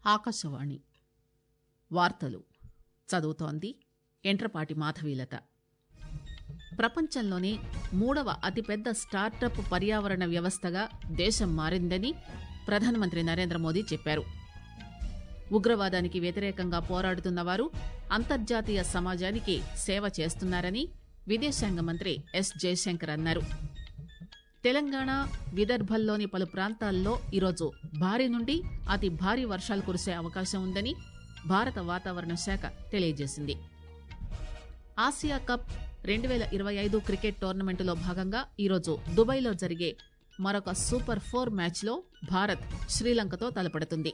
ఆకాశవాణి వార్తలు చదువుతోంది ఎంట్రపాటి మాధవీలత ప్రపంచంలోనే మూడవ అతిపెద్ద స్టార్టప్ పర్యావరణ వ్యవస్థగా దేశం మారిందని ప్రధానమంత్రి నరేంద్ర మోదీ చెప్పారు ఉగ్రవాదానికి వ్యతిరేకంగా పోరాడుతున్న వారు అంతర్జాతీయ సమాజానికి సేవ చేస్తున్నారని విదేశాంగ మంత్రి ఎస్ జయశంకర్ అన్నారు తెలంగాణ విదర్భల్లోని పలు ప్రాంతాల్లో ఈరోజు భారీ నుండి అతి భారీ వర్షాలు కురిసే అవకాశం ఉందని భారత వాతావరణ శాఖ తెలియజేసింది ఆసియా కప్ రెండు వేల ఇరవై ఐదు క్రికెట్ టోర్నమెంటులో భాగంగా ఈరోజు దుబాయ్లో జరిగే మరొక సూపర్ ఫోర్ మ్యాచ్లో భారత్ శ్రీలంకతో తలపడుతుంది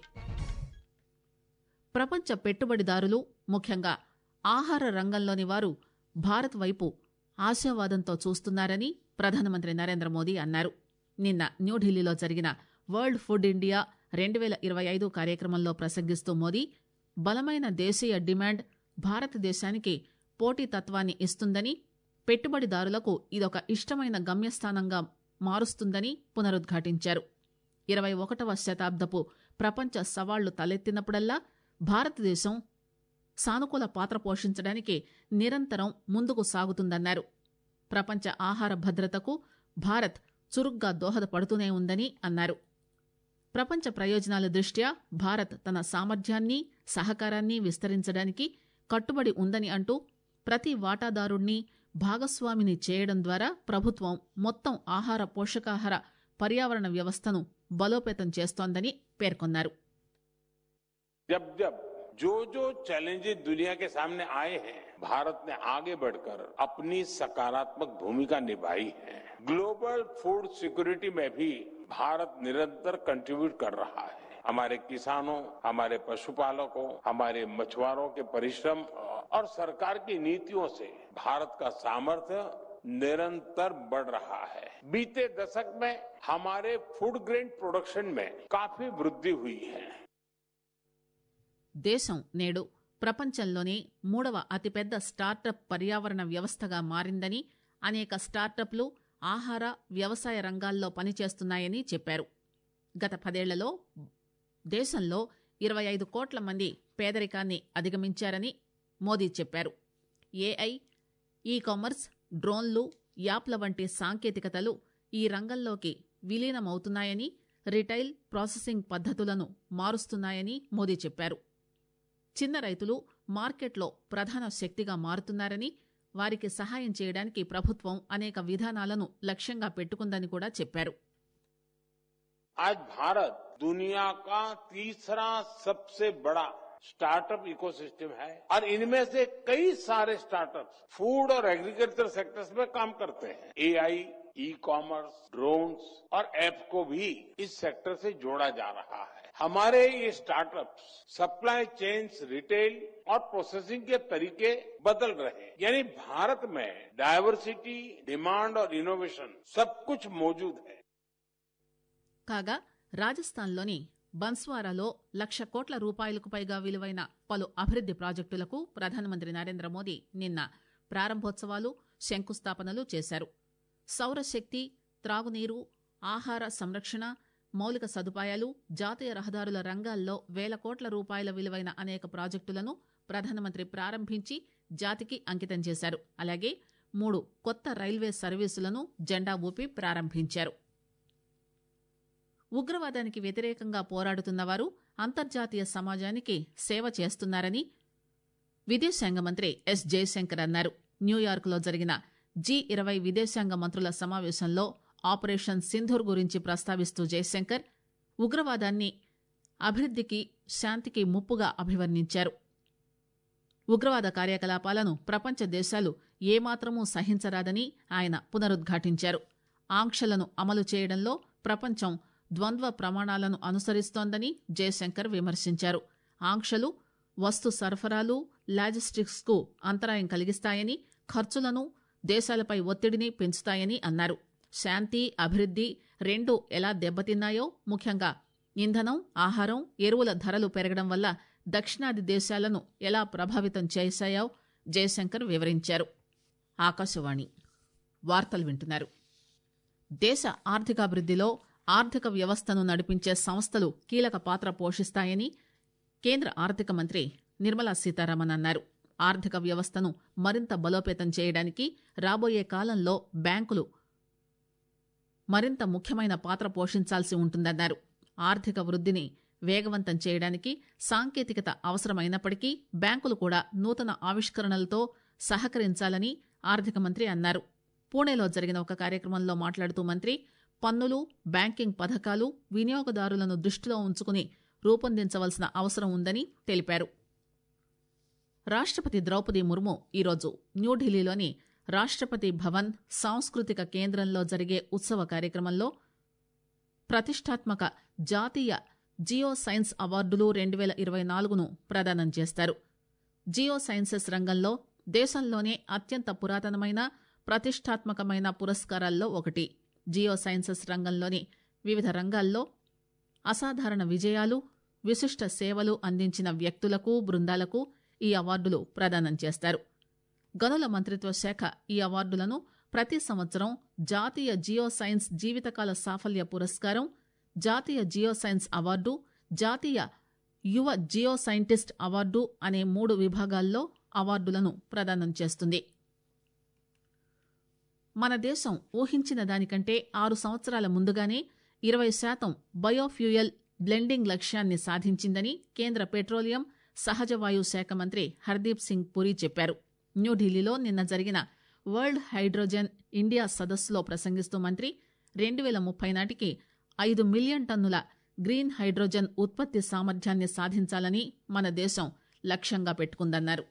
ప్రపంచ పెట్టుబడిదారులు ముఖ్యంగా ఆహార రంగంలోని వారు భారత్ వైపు ఆశావాదంతో చూస్తున్నారని ప్రధానమంత్రి నరేంద్ర మోదీ అన్నారు నిన్న న్యూఢిల్లీలో జరిగిన వరల్డ్ ఫుడ్ ఇండియా రెండు వేల ఇరవై ఐదు కార్యక్రమంలో ప్రసంగిస్తూ మోదీ బలమైన దేశీయ డిమాండ్ భారతదేశానికి పోటీతత్వాన్ని ఇస్తుందని పెట్టుబడిదారులకు ఇదొక ఇష్టమైన గమ్యస్థానంగా మారుస్తుందని పునరుద్ఘాటించారు ఇరవై ఒకటవ శతాబ్దపు ప్రపంచ సవాళ్లు తలెత్తినప్పుడల్లా భారతదేశం సానుకూల పాత్ర పోషించడానికి నిరంతరం ముందుకు సాగుతుందన్నారు ప్రపంచ ఆహార భద్రతకు భారత్ చురుగ్గా దోహదపడుతూనే ఉందని అన్నారు ప్రపంచ ప్రయోజనాల దృష్ట్యా భారత్ తన సామర్థ్యాన్ని సహకారాన్ని విస్తరించడానికి కట్టుబడి ఉందని అంటూ ప్రతి వాటాదారుణ్ణి భాగస్వామిని చేయడం ద్వారా ప్రభుత్వం మొత్తం ఆహార పోషకాహార పర్యావరణ వ్యవస్థను బలోపేతం చేస్తోందని పేర్కొన్నారు जब जब जो जो चैलेंजेस दुनिया के सामने आए हैं भारत ने आगे बढ़कर अपनी सकारात्मक भूमिका निभाई है ग्लोबल फूड सिक्योरिटी में भी भारत निरंतर कंट्रीब्यूट कर रहा है हमारे किसानों हमारे पशुपालकों हमारे मछुआरों के परिश्रम और सरकार की नीतियों से भारत का सामर्थ्य निरंतर बढ़ रहा है बीते दशक में हमारे फूड ग्रेन प्रोडक्शन में काफी वृद्धि हुई है దేశం నేడు ప్రపంచంలోనే మూడవ అతిపెద్ద స్టార్టప్ పర్యావరణ వ్యవస్థగా మారిందని అనేక స్టార్టప్లు ఆహార వ్యవసాయ రంగాల్లో పనిచేస్తున్నాయని చెప్పారు గత పదేళ్లలో దేశంలో ఇరవై ఐదు కోట్ల మంది పేదరికాన్ని అధిగమించారని మోదీ చెప్పారు ఏఐ ఈ కామర్స్ డ్రోన్లు యాప్ల వంటి సాంకేతికతలు ఈ రంగంలోకి విలీనమవుతున్నాయని రిటైల్ ప్రాసెసింగ్ పద్ధతులను మారుస్తున్నాయని మోదీ చెప్పారు చిన్న రైతులు మార్కెట్లో ప్రధాన శక్తిగా మారుతున్నారని వారికి సహాయం చేయడానికి ప్రభుత్వం అనేక విధానాలను లక్ష్యంగా పెట్టుకుందని కూడా చెప్పారు आज भारत दुनिया का तीसरा सबसे बड़ा स्टार्टअप इकोसिस्टम है और इनमें से कई सारे स्टार्टअप्स फूड और एग्रीकल्चर सेक्टर्स में काम करते हैं एआई ई कॉमर्स ड्रोन्स और ऐप को भी इस सेक्टर से जोड़ा जा रहा है हमारे ये स्टार्टअप्स सप्लाई चेन्स रिटेल और प्रोसेसिंग के तरीके बदल रहे हैं यानी भारत में डायवर्सिटी डिमांड और इनोवेशन सब कुछ मौजूद है కాగా రాజస్థాన్లోని బన్స్వారాలో లక్ష కోట్ల రూపాయలకు పైగా విలువైన పలు అభివృద్ది ప్రాజెక్టులకు ప్రధానమంత్రి నరేంద్ర మోదీ నిన్న ప్రారంభోత్సవాలు శంకుస్థాపనలు చేశారు సౌరశక్తి త్రాగునీరు ఆహార సంరక్షణ మౌలిక సదుపాయాలు జాతీయ రహదారుల రంగాల్లో వేల కోట్ల రూపాయల విలువైన అనేక ప్రాజెక్టులను ప్రధానమంత్రి ప్రారంభించి జాతికి అంకితం చేశారు అలాగే మూడు కొత్త రైల్వే సర్వీసులను జెండా ఊపి ప్రారంభించారు ఉగ్రవాదానికి వ్యతిరేకంగా పోరాడుతున్న వారు అంతర్జాతీయ సమాజానికి సేవ చేస్తున్నారని విదేశాంగ మంత్రి ఎస్ జయశంకర్ అన్నారు న్యూయార్క్లో జరిగిన జీ ఇరవై విదేశాంగ మంత్రుల సమావేశంలో ఆపరేషన్ సింధూర్ గురించి ప్రస్తావిస్తూ జయశంకర్ ఉగ్రవాదాన్ని అభివృద్దికి శాంతికి ముప్పుగా అభివర్ణించారు ఉగ్రవాద కార్యకలాపాలను ప్రపంచ దేశాలు ఏమాత్రమూ సహించరాదని ఆయన పునరుద్ఘాటించారు ఆంక్షలను అమలు చేయడంలో ప్రపంచం ద్వంద్వ ప్రమాణాలను అనుసరిస్తోందని జయశంకర్ విమర్శించారు ఆంక్షలు వస్తు సరఫరాలు లాజిస్టిక్స్ కు అంతరాయం కలిగిస్తాయని ఖర్చులను దేశాలపై ఒత్తిడిని పెంచుతాయని అన్నారు శాంతి అభివృద్ది రెండు ఎలా దెబ్బతిన్నాయో ముఖ్యంగా ఇంధనం ఆహారం ఎరువుల ధరలు పెరగడం వల్ల దక్షిణాది దేశాలను ఎలా ప్రభావితం చేశాయో జయశంకర్ వివరించారు ఆకాశవాణి వార్తలు వింటున్నారు దేశ ఆర్థికాభివృద్దిలో ఆర్థిక వ్యవస్థను నడిపించే సంస్థలు కీలక పాత్ర పోషిస్తాయని కేంద్ర ఆర్థిక మంత్రి నిర్మలా సీతారామన్ అన్నారు ఆర్థిక వ్యవస్థను మరింత బలోపేతం చేయడానికి రాబోయే కాలంలో బ్యాంకులు మరింత ముఖ్యమైన పాత్ర పోషించాల్సి ఉంటుందన్నారు ఆర్థిక వృద్ధిని వేగవంతం చేయడానికి సాంకేతికత అవసరమైనప్పటికీ బ్యాంకులు కూడా నూతన ఆవిష్కరణలతో సహకరించాలని ఆర్థిక మంత్రి అన్నారు పూణేలో జరిగిన ఒక కార్యక్రమంలో మాట్లాడుతూ మంత్రి పన్నులు బ్యాంకింగ్ పథకాలు వినియోగదారులను దృష్టిలో ఉంచుకుని రూపొందించవలసిన అవసరం ఉందని తెలిపారు రాష్టపతి ద్రౌపది ముర్ము ఈరోజు న్యూఢిల్లీలోని రాష్టపతి భవన్ సాంస్కృతిక కేంద్రంలో జరిగే ఉత్సవ కార్యక్రమంలో ప్రతిష్టాత్మక జాతీయ జియో సైన్స్ అవార్డులు రెండు వేల ఇరవై నాలుగును ప్రదానం చేస్తారు జియో సైన్సెస్ రంగంలో దేశంలోనే అత్యంత పురాతనమైన ప్రతిష్టాత్మకమైన పురస్కారాల్లో ఒకటి జియో సైన్సెస్ రంగంలోని వివిధ రంగాల్లో అసాధారణ విజయాలు విశిష్ట సేవలు అందించిన వ్యక్తులకు బృందాలకు ఈ అవార్డులు ప్రదానం చేస్తారు గనుల మంత్రిత్వ శాఖ ఈ అవార్డులను ప్రతి సంవత్సరం జాతీయ జియో సైన్స్ జీవితకాల సాఫల్య పురస్కారం జాతీయ జియో సైన్స్ అవార్డు జాతీయ యువ జియో సైంటిస్ట్ అవార్డు అనే మూడు విభాగాల్లో అవార్డులను ప్రదానం చేస్తుంది మన దేశం ఊహించిన దానికంటే ఆరు సంవత్సరాల ముందుగానే ఇరవై శాతం బయోఫ్యూయల్ బ్లెండింగ్ లక్ష్యాన్ని సాధించిందని కేంద్ర పెట్రోలియం సహజవాయు శాఖ మంత్రి హర్దీప్ సింగ్ పురి చెప్పారు న్యూఢిల్లీలో నిన్న జరిగిన వరల్డ్ హైడ్రోజన్ ఇండియా సదస్సులో ప్రసంగిస్తూ మంత్రి రెండు వేల ముప్పై నాటికి ఐదు మిలియన్ టన్నుల గ్రీన్ హైడ్రోజన్ ఉత్పత్తి సామర్థ్యాన్ని సాధించాలని మన దేశం లక్ష్యంగా పెట్టుకుందన్నారు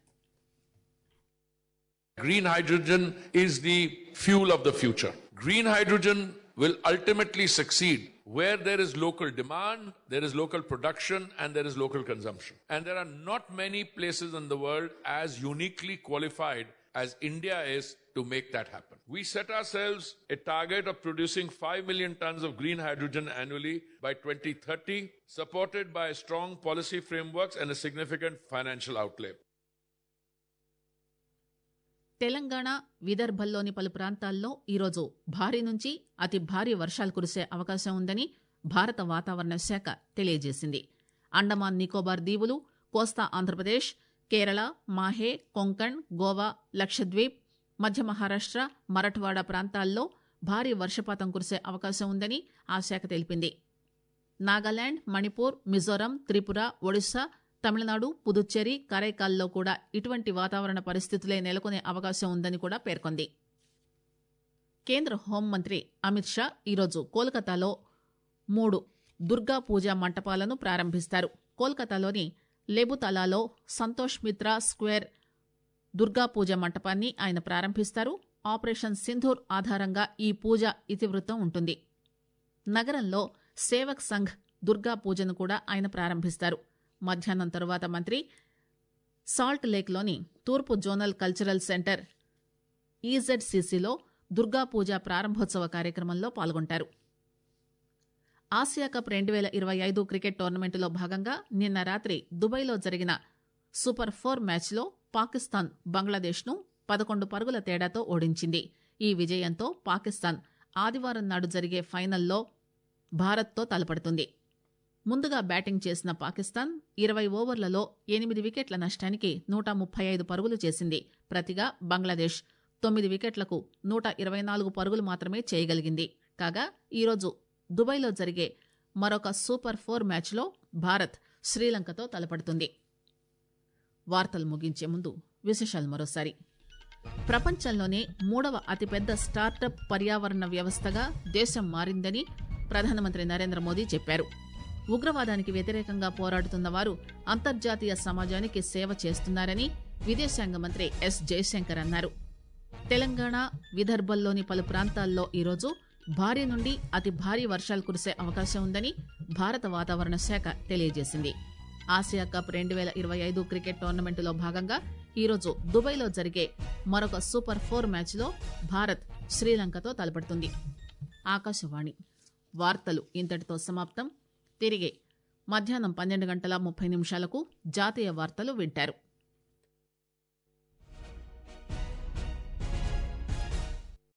Green hydrogen is the fuel of the future. Green hydrogen will ultimately succeed where there is local demand, there is local production, and there is local consumption. And there are not many places in the world as uniquely qualified as India is to make that happen. We set ourselves a target of producing 5 million tons of green hydrogen annually by 2030, supported by strong policy frameworks and a significant financial outlay. Telangana విదర్భల్లోని పలు ప్రాంతాల్లో ఈరోజు భారీ నుంచి అతి భారీ వర్షాలు కురిసే అవకాశం ఉందని భారత వాతావరణ శాఖ తెలియజేసింది అండమాన్ నికోబార్ దీవులు కోస్తా ఆంధ్రప్రదేశ్ కేరళ మాహే కొంకణ్ గోవా లక్షద్వీప్ మధ్య మహారాష్ట్ర మరఠ్వాడ ప్రాంతాల్లో భారీ వర్షపాతం కురిసే అవకాశం ఉందని ఆ శాఖ తెలిపింది నాగాలాండ్ మణిపూర్ మిజోరాం త్రిపుర ఒడిశా తమిళనాడు పుదుచ్చేరి కరైకాల్లో కూడా ఇటువంటి వాతావరణ పరిస్థితులే నెలకొనే అవకాశం ఉందని కూడా పేర్కొంది కేంద్ర హోంమంత్రి అమిత్ షా ఈరోజు కోల్కతాలో మూడు దుర్గా పూజా మంటపాలను ప్రారంభిస్తారు కోల్కతాలోని లెబుతలాలో సంతోష్ మిత్రా స్క్వేర్ దుర్గా పూజ మంటపాన్ని ఆయన ప్రారంభిస్తారు ఆపరేషన్ సింధూర్ ఆధారంగా ఈ పూజ ఇతివృత్తం ఉంటుంది నగరంలో సేవక్ సంఘ్ దుర్గా పూజను కూడా ఆయన ప్రారంభిస్తారు మధ్యాహ్నం తరువాత మంత్రి సాల్ట్ లేక్లోని తూర్పు జోనల్ కల్చరల్ సెంటర్ ఈజెడ్సీసీలో దుర్గా పూజ ప్రారంభోత్సవ కార్యక్రమంలో పాల్గొంటారు ఆసియా కప్ రెండు వేల ఇరవై ఐదు క్రికెట్ టోర్నమెంటులో భాగంగా నిన్న రాత్రి దుబాయ్లో జరిగిన సూపర్ ఫోర్ మ్యాచ్లో పాకిస్తాన్ బంగ్లాదేశ్ను పదకొండు పరుగుల తేడాతో ఓడించింది ఈ విజయంతో పాకిస్తాన్ ఆదివారం నాడు జరిగే ఫైనల్లో భారత్తో తలపడుతుంది ముందుగా బ్యాటింగ్ చేసిన పాకిస్తాన్ ఇరవై ఓవర్లలో ఎనిమిది వికెట్ల నష్టానికి నూట ముప్పై ఐదు పరుగులు చేసింది ప్రతిగా బంగ్లాదేశ్ తొమ్మిది వికెట్లకు నూట ఇరవై నాలుగు పరుగులు మాత్రమే చేయగలిగింది కాగా ఈరోజు దుబాయ్లో జరిగే మరొక సూపర్ ఫోర్ మ్యాచ్లో భారత్ శ్రీలంకతో తలపడుతుంది వార్తలు ముగించే ముందు విశేషాలు మరోసారి ప్రపంచంలోనే మూడవ అతిపెద్ద స్టార్టప్ పర్యావరణ వ్యవస్థగా దేశం మారిందని ప్రధానమంత్రి నరేంద్ర మోదీ చెప్పారు ఉగ్రవాదానికి వ్యతిరేకంగా పోరాడుతున్న వారు అంతర్జాతీయ సమాజానికి సేవ చేస్తున్నారని విదేశాంగ మంత్రి ఎస్ జయశంకర్ అన్నారు తెలంగాణ విదర్భల్లోని పలు ప్రాంతాల్లో ఈరోజు భారీ నుండి అతి భారీ వర్షాలు కురిసే అవకాశం ఉందని భారత వాతావరణ శాఖ తెలియజేసింది ఆసియా కప్ రెండు వేల ఇరవై ఐదు క్రికెట్ టోర్నమెంటులో భాగంగా ఈరోజు దుబాయ్లో జరిగే మరొక సూపర్ ఫోర్ మ్యాచ్లో భారత్ శ్రీలంకతో తలపడుతుంది ఆకాశవాణి వార్తలు ఇంతటితో సమాప్తం తిరిగి మధ్యాహ్నం పన్నెండు గంటల ముప్పై నిమిషాలకు జాతీయ వార్తలు వింటారు